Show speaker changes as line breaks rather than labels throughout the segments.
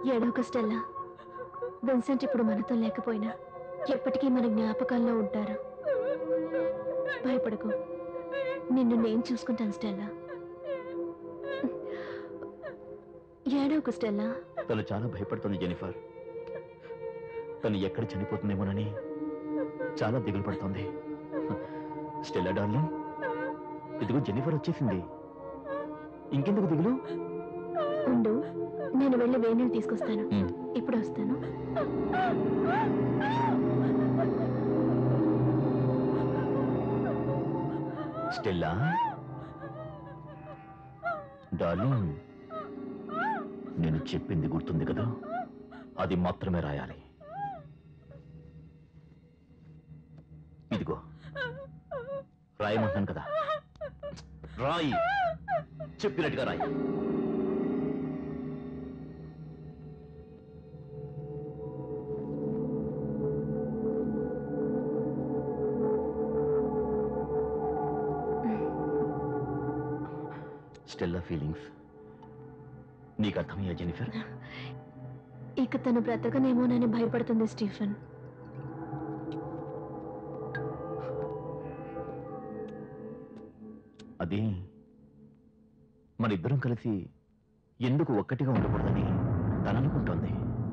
ఏడోక Stella Vincent ఇప్పుడు మనతో లేకపోయినా ఎప్పటికీ మన జ్ఞాపకాల్లో ఉంటారు భయపడకు నిన్ను నేను చూసుకుంటాను స్టెల్లా ఏడోక స్టెల్లా
తను చాలా భయపడుతుంది జెనిఫర్ తను ఎక్కడ చనిపోతుందేమోనని చాలా దిగులు పడుతోంది స్టెల్లా డార్లింగ్ ఇదిగో జెనిఫర్ వచ్చేసింది ఇంకెందుకు దిగులు
ఉండు నేను వెళ్ళి వేణుని తీసుకొస్తాను
ఉమ్.
ఇప్పుడు వస్తాను
స్టెల్లా డార్లింగ్ నేను చెప్పింది గుర్తుంది కదా అది మాత్రమే రాయాలి ఇదిగో రాయమంటాను కదా రాయి చెప్పినట్టుగా రాయి స్టెల్లా ఫీలింగ్స్ నీకు అర్థమయ్యా జెనిఫర్
ఇక తను బ్రతకనేమోనని భయపడుతుంది స్టీఫెన్
అది మనిద్దరం కలిసి ఎందుకు ఒక్కటిగా ఉండకూడదని తననుకుంటోంది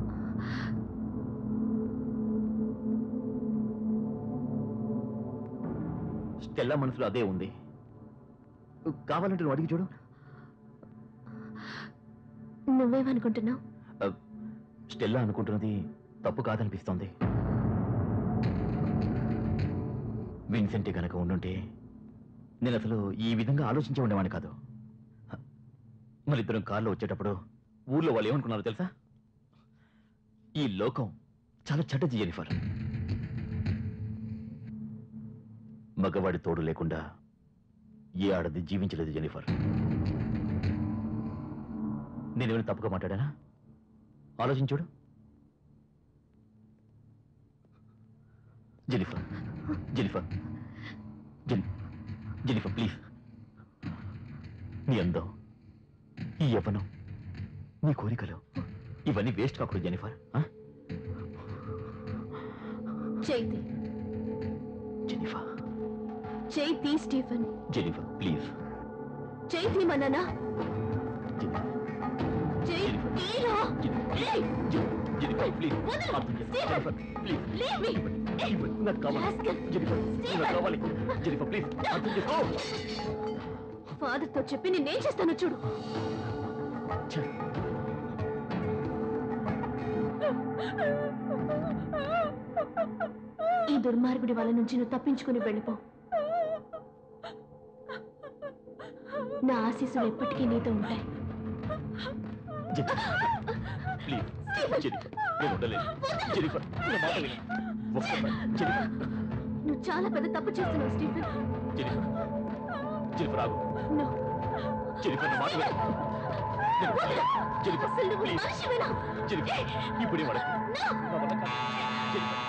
స్టెల్లా మనసులో అదే ఉంది కావాలంటే నువ్వు అడిగి చూడు
నువ్వేమనుకుంటున్నావు
ఆ, స్టెల్లా అనుకుంటున్నది తప్పు కాదనిపిస్తోంది విన్సెంట్ గనక ఉండుంటే నేను అసలు ఈ విధంగా ఆలోచించే ఉండేవాడిని కాదు మరిద్దరం కారులో వచ్చేటప్పుడు ఊర్లో వాళ్ళు ఏమనుకున్నారో తెలుసా ఈ లోకం చాలా చెడ్డది జెనిఫర్ మగవాడి తోడు లేకుండా ఏ ఆడది జీవించలేదు జెనిఫర్ నేనేమైనా తప్పుగా మాట్లాడానా ఆలోచించుడు Jennifer Jennifer Jen Jennifer please నీ అందం ఈ యవ్వనం నీ కోరికలు ఇవన్నీ వేస్ట్ కాకూడదు జెనిఫర్ ఆ?
Chaithi
Jennifer
Chaithi Stephen
Jennifer please
Chaithi మననా
జెనిఫర్
చైతీరా ఏయ్!
జెనిఫర్ ప్లీజ్
వదలు!
అర్థం చేసుకో.
Stephen!
Jennifer please
Leave me!
Jennifer, నాకు కావాలి
Rascal!
Jennifer
Stephen!
నాకు కావాలి జెనిఫర్ ప్లీజ్ అర్థం చేసుకో
ఫాదర్ తో చెప్పి నేనేం చేస్తానో చూడు
ఛే.
ఈ దుర్మార్గుడి వాళ్ళ నుంచి నువ్వు తప్పించుకుని వెళ్ళిపో నా ఆశీస్సులు ఎప్పటికీ నీతో ఉంటాయి
జెనిఫర్ ప్లీజ్ జెనిఫర్ నేను ఉండలేను జెనిఫర్ నా మాట విను ఒక్కసారి జెనిఫర్
నువ్వు చాలా పెద్ద తప్పు చేస్తున్నావు స్టీఫెన్
జెనిఫర్ జెనిఫర్ ఆగు
No.
జెనిఫర్ నా మాట విను నేను ఉండలేను. జెనిఫర్
అసలు నువ్వు
ప్లీజ్
మనిషివేనా?
జెనిఫర్ ఇప్పుడే వాడు
No.
నా వల్ల కాదు. జెనిఫర్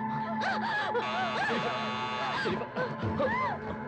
జెనిఫర్ జెనిఫర్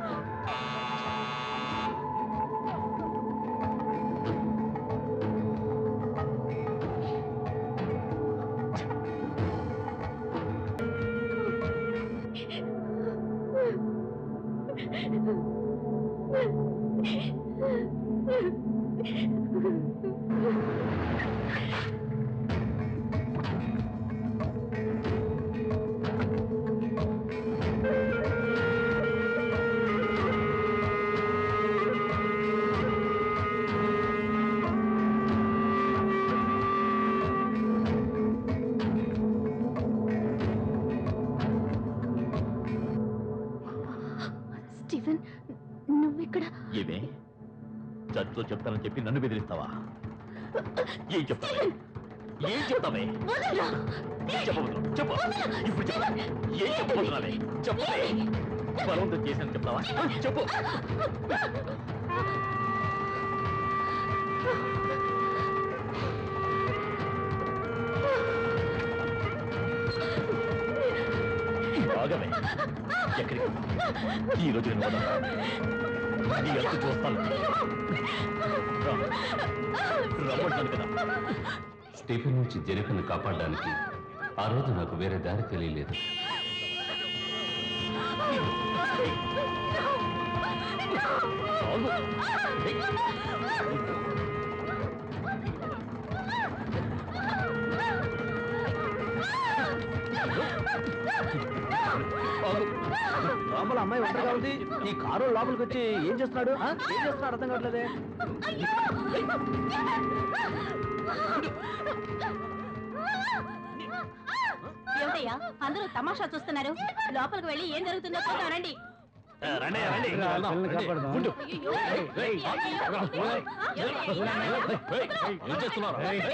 స్టీఫెన్ నువ్విక్కడ
ఏమే చర్చలో చెప్తానని చెప్పి నన్ను బెదిరిస్తావా ఏం చెప్తావే ఏం చెప్తావే
వదలరా
ఏం చెప్పబోతున్నావు చెప్పు ఇప్పుడు చెప్పు ఏం చెప్పబోతున్నావే చెప్పే బలవంతం చేశాను చెప్తావా చెప్పు బాగమే ఎక్కడికి ఈ రోజు నేను వదలను. నీ ఎంత చూస్తాను రా. రమ్మంటాను కదా
స్టీఫెన్ నుంచి జెనిఫర్ని కాపాడడానికి ఆ రోజు నాకు వేరే దారి తెలియలేదు
లోపల అమ్మాయి ఒంటరిగా ఉంది ఈ కారు లోపలికి వచ్చి ఏం చేస్తున్నాడు ఆ? ఏం చేస్తున్నాడు అర్థం కావట్లేదే
ఏమిటయ్యా అందరూ తమాషా చూస్తున్నారు లోపలికి వెళ్ళి ఏం జరుగుతుందో చూద్దామండి
రండి రండి
ఉండు.
అయ్యయ్యో.
ఏయ్, ఏయ్, ఏం చేస్తున్నారు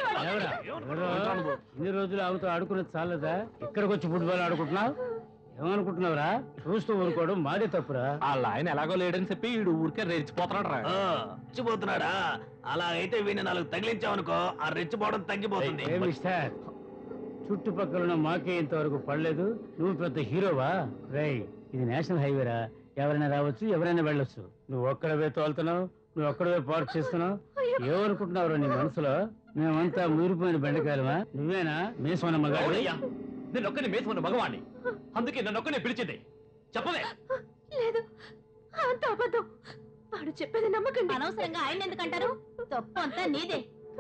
ఇన్ని రోజులు ఆమెతో ఆడుకున్నది చాలదా ఇక్కడికి వచ్చి ఫుట్బాల్ ఆడుకుంటున్నావు ఏమనుకుంటున్నావురా చూస్తూ ఊరుకోవడం మాదే తప్పురా
వాళ్ళ ఆయన ఎలాగో లేడని చెప్పి వీడు ఊరికే రెచ్చిపోతున్నాడు రా
రెచ్చిపోతున్నాడా అలా అయితే వీడిని నాలుగు తగిలించావనుకో ఆ రెచ్చిపోవడం తగ్గిపోతుంది
ఏ మిస్టర్ చుట్టుపక్కల ఉన్న మాకే ఇంతవరకు పడలేదు నువ్వు పెద్ద హీరోవా రేయ్ ఇది నేషనల్ హైవేరా ఎవరైనా రావచ్చు ఎవరైనా వెళ్ళొచ్చు నువ్వు ఒక్కడవే తోలుతున్నావు నువ్వు ఒక్కడవే పార్క్ చేస్తున్నావు ఏమనుకుంటున్నావురా నీ మనసులో మేమంతా మురిపోయిన బెండకాయలమా నువ్వేనా మేసమన్న మగాడు
అవునయ్యా నేను ఒక్కని మేసుకున్న మగవాణ్ణి అందుకే నన్ను ఒక్కనే పిలిచింది చెప్పలే
లేదు అంత అబద్ధం వాడు చెప్పేది నమ్మకండి
అనవసరంగా ఆయన ఎందుకంటారు తప్పు అంతా నీదే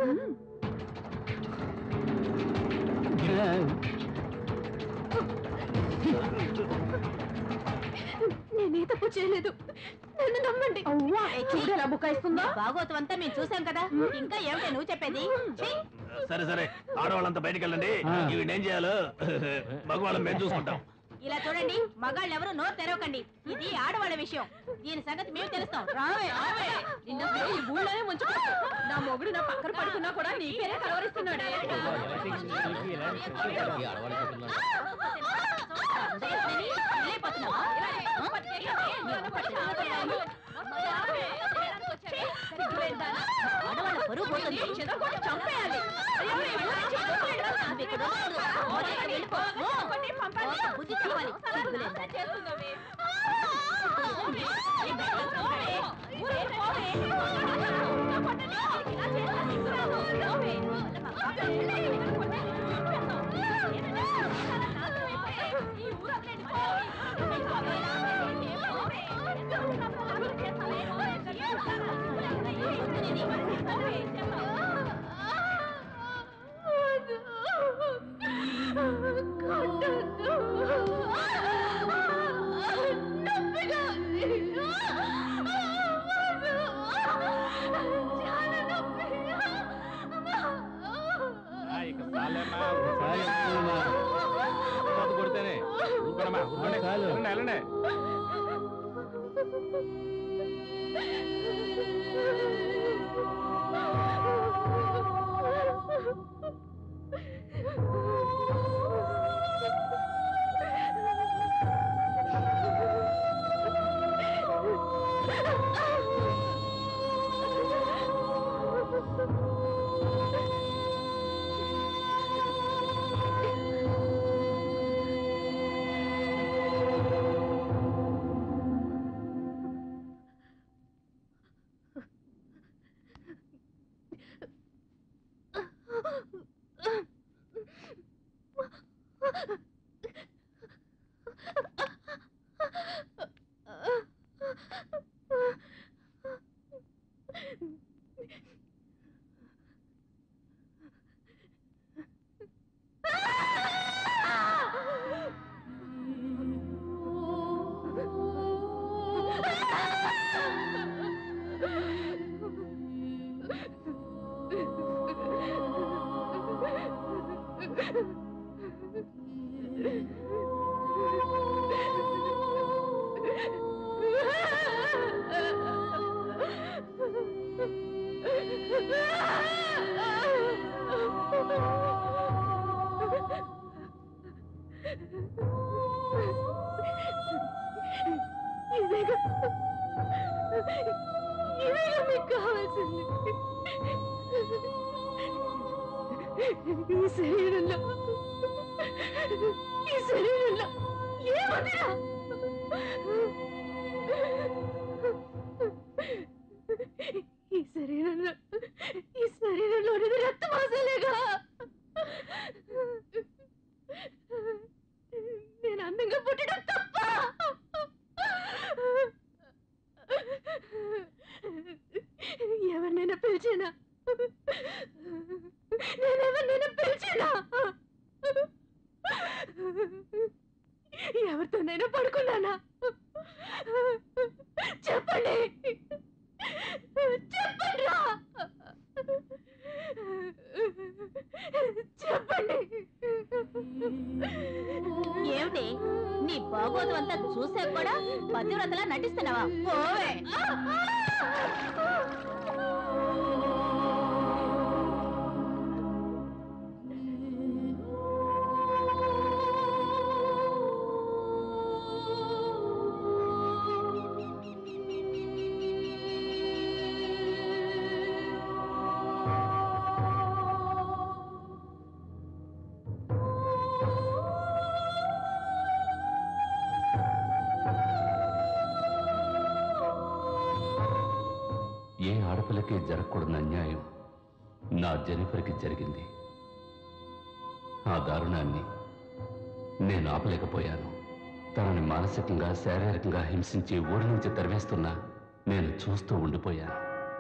నేనే తప్పు చేయలేదు నన్ను నమ్మండి చూడరా బుకాయిస్తుందా
భాగవతం అంతా మేము చూసాం కదా ఇంకా ఏమిటి నువ్వు చెప్పేది ఛీ!
సరే సరే ఆడవాళ్ళంతా బయటికి వెళ్ళండి
ఆ.
ఇవి ఏం చేయాలో మగవాళ్ళం మేము చూసుకుంటాం
ఇలా చూడండి మగాళ్ళు ఎవరు నోరు తెరవకండి ఇది ఆడవాళ్ళ విషయం దీని సంగతి మేము తెలుస్తాం రావే రావే
నిన్న ఈ ఊళ్ళోనే ముంచుకో నా మొగుడు నా పక్కన పడుకున్నా కూడా నీ పేరే కలవరిస్తున్నాడే
వెళ్ళిపోతున్నావా? ఆడవాళ్ళ పరువు పోతుంది.
చంపేయాలి
నువ్వు ఇక్కడ ఉండకూడదు. మర్యాదగా వెళ్ళిపో. ఓ, బుద్ధి చెప్పాలి సిగ్గులేదా?
కొడితేనే ఊరుకోడమ్మా, ఊరుకోండి.
చాలు.
వెళ్ళండి, వెళ్ళండి.
ఇదేగా ఇదేగా మీకు కావాల్సింది ఈ శరీరంలో ఈ శరీరంలో ఏమదిరా ఈ శరీరంలో ఈ శరీరంలో రక్తమాసలేగా చెప్పండి చెప్పండిరా చెప్పండి
ఏమిటి నీ బాగోతం అంతా చూసాక కూడా పతివ్రతలా నటిస్తున్నావా పోవే
ఏ ఆడపిల్లకి జరగకూడని అన్యాయం నా జెనిఫర్కి జరిగింది ఆ దారుణాన్ని నేను ఆపలేకపోయాను తనని మానసికంగా శారీరకంగా హింసించి ఊరి నుంచి తరివేస్తున్నా నేను చూస్తూ ఉండిపోయాను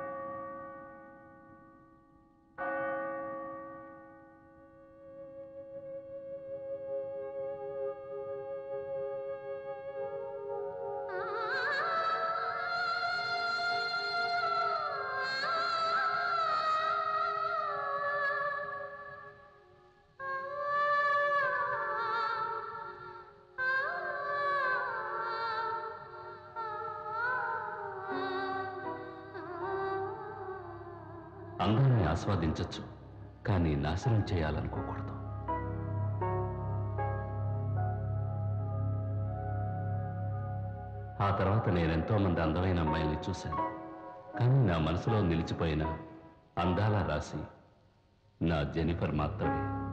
అందాన్ని ఆస్వాదించొచ్చు కానీ నాశనం చేయాలనుకోకూడదు ఆ తర్వాత నేనెంతో మంది అందమైన అమ్మాయిల్ని చూశాను కానీ నా మనసులో నిలిచిపోయిన అందాల రాసి నా జెనిఫర్ మాత్రమే